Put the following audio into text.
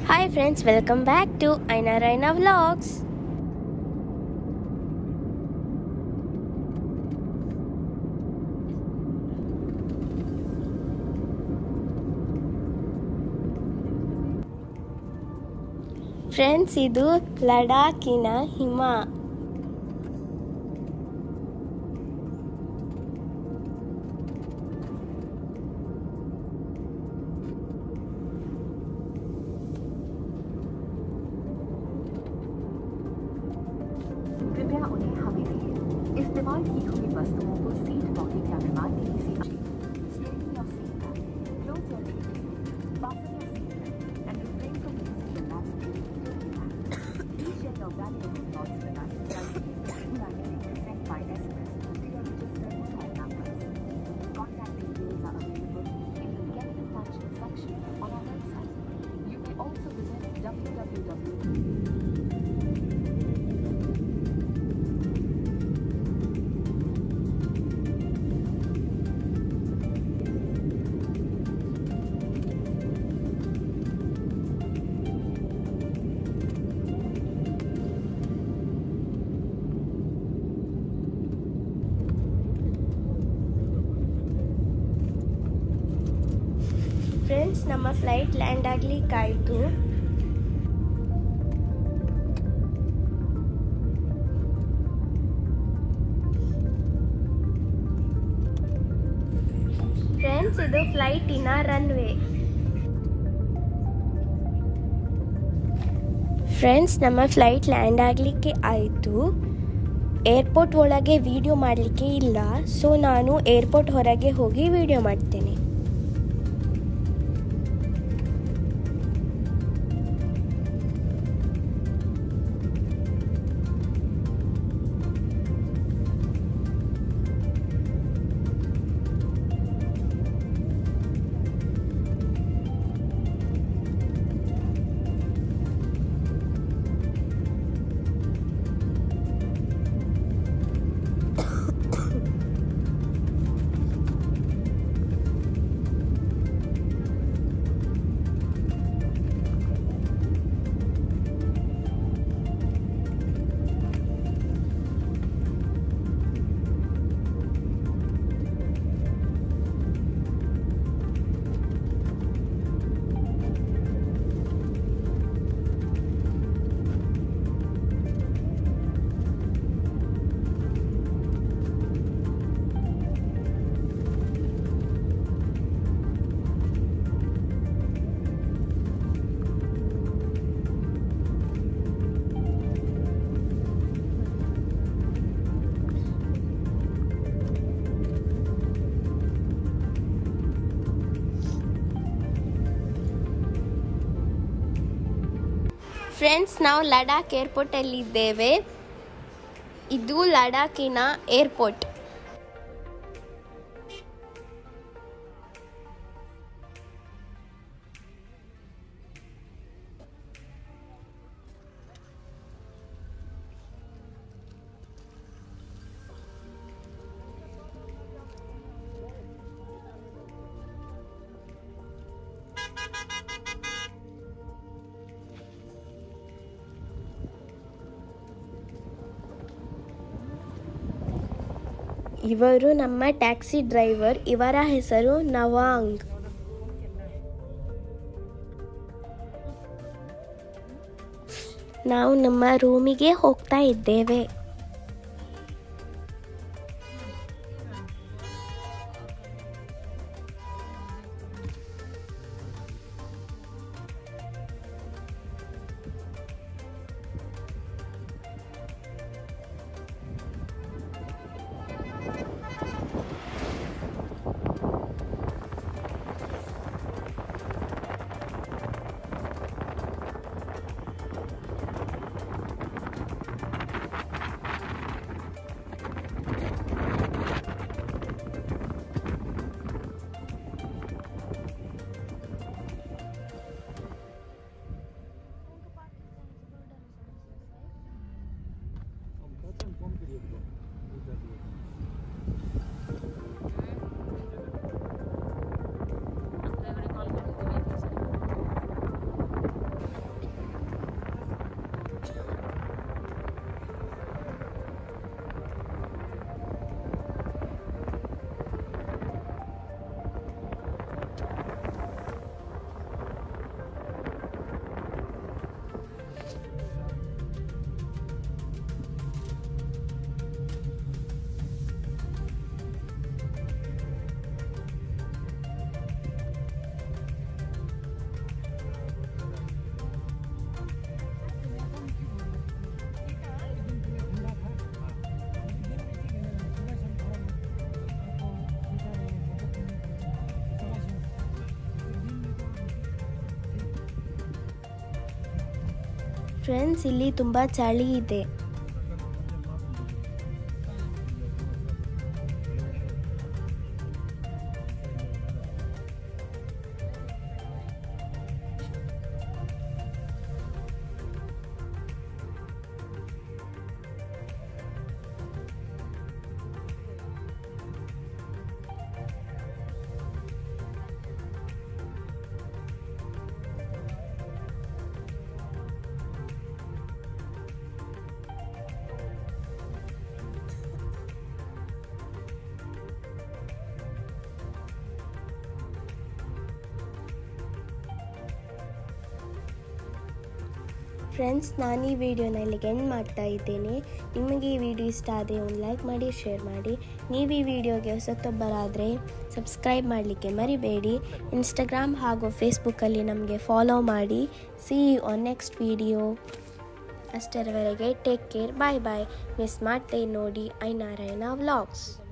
Hi friends welcome back to Aina Raina vlogs friends ಇದು ಲಡಾಖಿನ ಹಿಮ कृपया उन्हें हमें दिए इस्तेमाल की हुई वस्तुओं को सीट पॉकेट या विमान के किसी Steering your seat belt, close your seat, fasten your seat belt, and refrain from using the lap during the takeoff. Please share your valuable thoughts with us by using our link sent by SMS to your registered mobile numbers. Contact details are available in the Get in Touch section on our website. You may also visit www. Friends ನಮ್ಮ flight land ಆಗ್ಲಿಕ್ಕಾಯ್ತು friends ಇದು ಫ್ಲೈಟಿನ runway friends ನಮ್ಮ flight land ಆಗಲಿಕ್ಕೆ ಆಯಿತು airport ಒಳಗೆ video ಮಾಡಲಿಕ್ಕೆ ಇಲ್ಲ ಸೊ ನಾನು ಏರ್ಪೋರ್ಟ್ ಹೊರಗೆ ಹೋಗಿ ವಿಡಿಯೋ ಮಾಡ್ತೇನೆ ಫ್ರೆಂಡ್ಸ್ ನಾವು ಲಡಾಖ್ ಏರ್ಪೋರ್ಟಲ್ಲಿ ಇದ್ದೇವೆ ಇದು ಲಡಾಖಿನ ಏರ್ಪೋರ್ಟ್ ಇವರು ನಮ್ಮ ಟ್ಯಾಕ್ಸಿ ಡ್ರೈವರ್ ಇವರ ಹೆಸರು ನವಾಂಗ್ ನಾವು ನಮ್ಮ ರೂಮಿಗೆ ಹೋಗ್ತಾ ಇದ್ದೇವೆ ಫ್ರೆಂಡ್ಸ್ ಇಲ್ಲಿ ತುಂಬ ಚಳಿ ಇದೆ ಫ್ರೆಂಡ್ಸ್ ನಾನು ಈ ವಿಡಿಯೋನ ಇಲ್ಲಿಗೆ ಎಂಡ್ ಮಾಡ್ತಾ ಇದ್ದೇನೆ ನಿಮಗೆ ಈ ವಿಡಿಯೋ ಇಷ್ಟ ಆದರೆ ಒಂದು ಲೈಕ್ ಮಾಡಿ ಶೇರ್ ಮಾಡಿ ನೀವು ಈ ವಿಡಿಯೋಗೆ ಹೊಸತೊಬ್ಬರಾದರೆ ಸಬ್ಸ್ಕ್ರೈಬ್ ಮಾಡಲಿಕ್ಕೆ ಮರಿಬೇಡಿ ಇನ್ಸ್ಟಾಗ್ರಾಮ್ ಹಾಗೂ ಫೇಸ್ಬುಕ್ಕಲ್ಲಿ ನಮಗೆ ಫಾಲೋ ಮಾಡಿ ಸಿ ಆನ್ ನೆಕ್ಸ್ಟ್ ವಿಡಿಯೋ ಅಷ್ಟರವರೆಗೆ take care bye bye miss ಮಾಡ್ತೇನೆ ನೋಡಿ ಐ ನಾರಾಯಣ ವ್ಲಾಗ್ಸ್